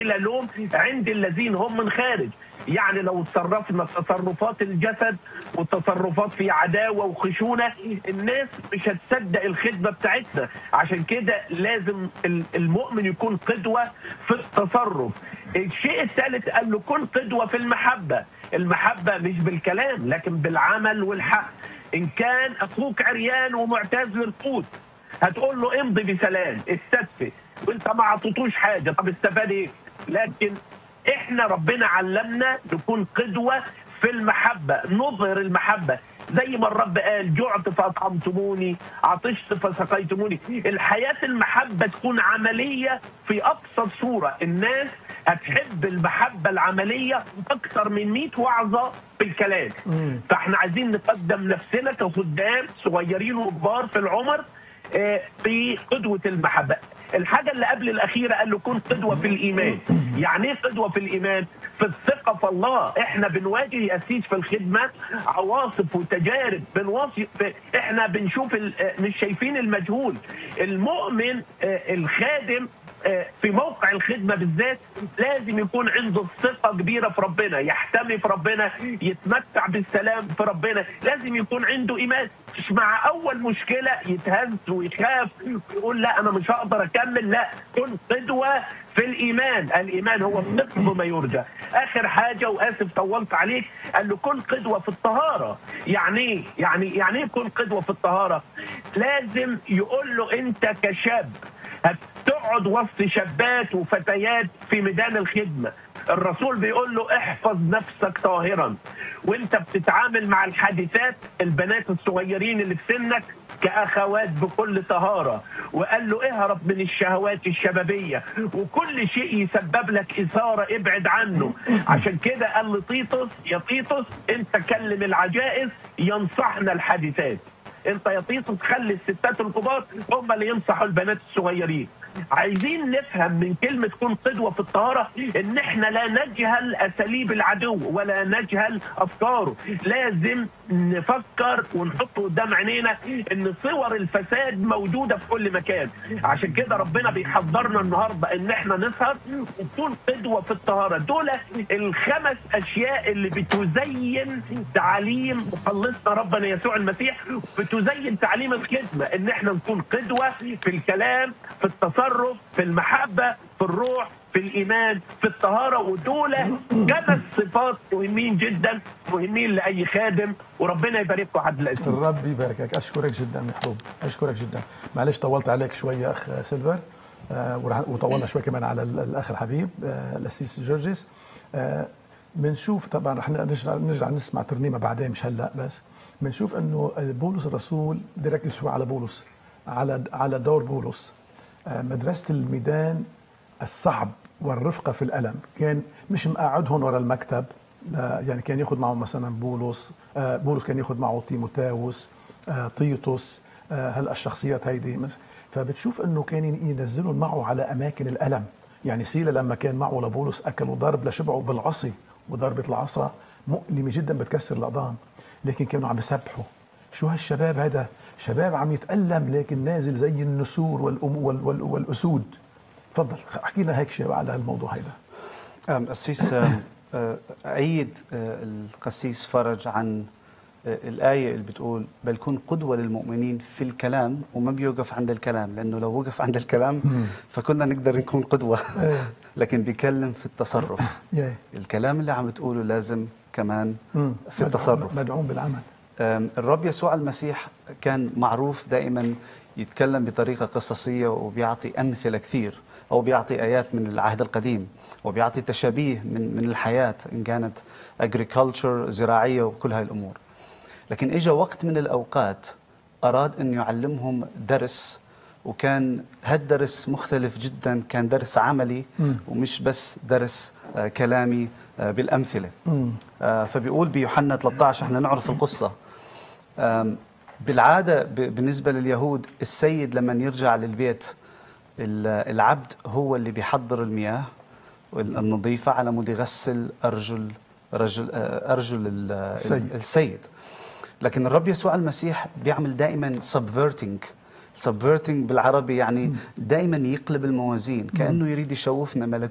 لوم عند الذين هم من خارج يعني لو تصرفنا تصرفات الجسد وتصرفات في عداوة وخشونة الناس مش هتصدق الخدمة بتاعتنا عشان كده لازم المؤمن يكون قدوة في التصرف الشيء الثالث قال له كن قدوة في المحبة المحبة مش بالكلام لكن بالعمل والحق إن كان أخوك عريان ومعتز للقوت هتقول له امضي بسلام استدفي وانت ما عطيتوش حاجه طب استفاد ايه؟ لكن احنا ربنا علمنا نكون قدوه في المحبه نظهر المحبه زي ما الرب قال جعت فاطعمتموني عطشت فسقيتموني الحياه المحبه تكون عمليه في ابسط صوره الناس هتحب المحبه العمليه اكثر من 100 وعظه بالكلام فاحنا عايزين نقدم نفسنا كخدام صغيرين وكبار في العمر في قدوة المحبة الحاجة اللي قبل الأخيرة قال له كن قدوة في الإيمان يعني إيه قدوة في الإيمان في الثقة في الله إحنا بنواجه يأسيس في الخدمة عواصف وتجارب بنواصف إحنا بنشوف مش شايفين المجهول المؤمن الخادم في موقع الخدمه بالذات لازم يكون عنده ثقه كبيره في ربنا يحتمي في ربنا يتمتع بالسلام في ربنا لازم يكون عنده ايمان مش مع اول مشكله يتهز ويخاف ويقول لا انا مش هقدر اكمل لا كن قدوه في الايمان الايمان هو الصدق ما يرجى اخر حاجه واسف طولت عليك قال له كن قدوه في الطهاره يعني ايه يعني يعني ايه كن قدوه في الطهاره لازم يقول له انت كشاب هتقعد وسط شابات وفتيات في ميدان الخدمه الرسول بيقول له احفظ نفسك طاهرا وانت بتتعامل مع الحادثات البنات الصغيرين اللي في سنك كاخوات بكل طهاره وقال له اهرب من الشهوات الشبابيه وكل شيء يسبب لك اثاره ابعد عنه عشان كده قال لطيطس يا طيطس انت كلم العجائز ينصحنا الحادثات انت يا طيطس خلي الستات الكبار هم اللي ينصحوا البنات الصغيرين عايزين نفهم من كلمة كن قدوة في الطهارة ان احنا لا نجهل اساليب العدو ولا نجهل افكاره لازم نفكر ونحط قدام عينينا ان صور الفساد موجودة في كل مكان عشان كده ربنا بيحضرنا النهاردة ان احنا نسهر ونكون قدوة في الطهارة دول الخمس اشياء اللي بتزين تعاليم مخلصنا ربنا يسوع المسيح بتزين تعليم الخدمة ان احنا نكون قدوة في الكلام في التصرف التصرف في المحبة في الروح في الإيمان في الطهارة ودول خمس صفات مهمين جدا مهمين لأي خادم وربنا يبارككم عبد العزيز الرب يباركك أشكرك جدا محبوب أشكرك جدا معلش طولت عليك شوية أخ سيلفر آه وطولنا شوي كمان على الأخ الحبيب آه الأسيس جورجيس آه بنشوف طبعا رح نرجع نرجع نسمع ترنيمه بعدين مش هلا بس بنشوف انه بولس الرسول بدي ركز شوي على بولس على على دور بولس مدرسة الميدان الصعب والرفقة في الألم كان مش مقعدهم ورا المكتب يعني كان ياخذ معه مثلا بولس بولس كان ياخذ معه تيموتاوس تيتوس هلا الشخصيات هيدي فبتشوف انه كان ينزلهم معه على اماكن الالم يعني سيلا لما كان معه لبولس اكلوا ضرب لشبعوا بالعصي وضربه العصا مؤلمه جدا بتكسر الاقدام لكن كانوا عم يسبحوا شو هالشباب هذا شباب عم يتألم لكن نازل زي النسور والأم وال وال والأسود تفضل احكي لنا هيك شيء على هالموضوع هذا قسيس عيد القسيس فرج عن الآية اللي بتقول بل كن قدوة للمؤمنين في الكلام وما بيوقف عند الكلام لأنه لو وقف عند الكلام فكنا نقدر نكون قدوة لكن بيكلم في التصرف الكلام اللي عم تقوله لازم كمان في التصرف مدعوم بالعمل الرب يسوع المسيح كان معروف دائما يتكلم بطريقه قصصيه وبيعطي امثله كثير او بيعطي ايات من العهد القديم وبيعطي تشابيه من من الحياه ان كانت اجريكلتشر زراعيه وكل هاي الامور لكن اجى وقت من الاوقات اراد ان يعلمهم درس وكان هالدرس مختلف جدا كان درس عملي ومش بس درس كلامي بالامثله فبيقول بيوحنا 13 احنا نعرف القصه بالعاده بالنسبه لليهود السيد لما يرجع للبيت العبد هو اللي بيحضر المياه النظيفه على مود يغسل ارجل رجل ارجل السيد. السيد لكن الرب يسوع المسيح بيعمل دائما سبفيرتنج سبفيرتنج بالعربي يعني دائما يقلب الموازين كانه يريد يشوفنا